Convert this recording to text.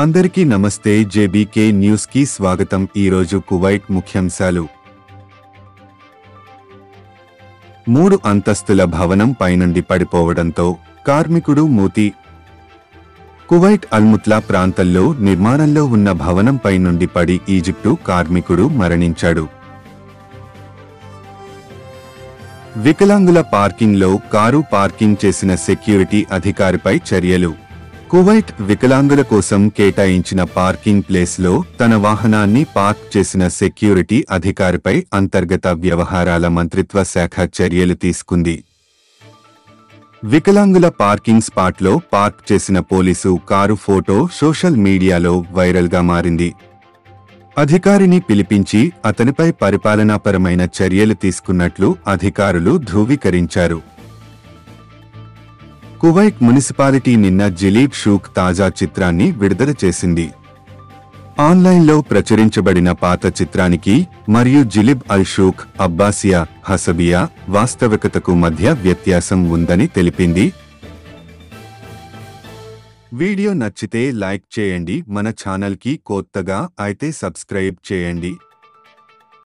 అందరికీ నమస్తే JBK news కి స్వాగతం ఈరోజు కువైట్ ముఖ్యాంశాలు మూడు అంతస్తుల భవనం పైనుండి పడిపోవడంతో కార్మికుడు మూతి కువైట్ అల్ముత్లా ప్రాంతంలో నిర్మాణంలో ఉన్న భవనంపై నుండి పడి ఈజిప్టు కార్మికుడు మరణించాడు వికలాంగుల పార్కింగ్లో కారు పార్కింగ్ చేసిన సెక్యూరిటీ అధికారిపై చర్యలు కువైట్ వికలాంగుల కోసం కేటాయించిన పార్కింగ్ ప్లేస్లో తన వాహనాన్ని పార్క్ చేసిన సెక్యూరిటీ అధికారిపై అంతర్గత వ్యవహారాల మంత్రిత్వ శాఖ చర్యలు తీసుకుంది వికలాంగుల పార్కింగ్ స్పాట్లో పార్క్ చేసిన పోలీసు కారు ఫోటో సోషల్ మీడియాలో వైరల్గా మారింది అధికారిని పిలిపించి అతనిపై పరిపాలనాపరమైన చర్యలు తీసుకున్నట్లు అధికారులు ధృవీకరించారు కువైట్ మున్సిపాలిటీ నిన్న జిలీబ్ షూక్ తాజా చిత్రాన్ని విడుదల చేసింది ఆన్లైన్లో ప్రచురించబడిన పాత చిత్రానికి మరియు జిలిబ్ అల్ షూక్ అబ్బాసియా హసబియా వాస్తవికతకు మధ్య వ్యత్యాసం ఉందని తెలిపింది వీడియో నచ్చితే లైక్ చేయండి మన ఛానల్కి కొత్తగా అయితే సబ్స్క్రైబ్ చేయండి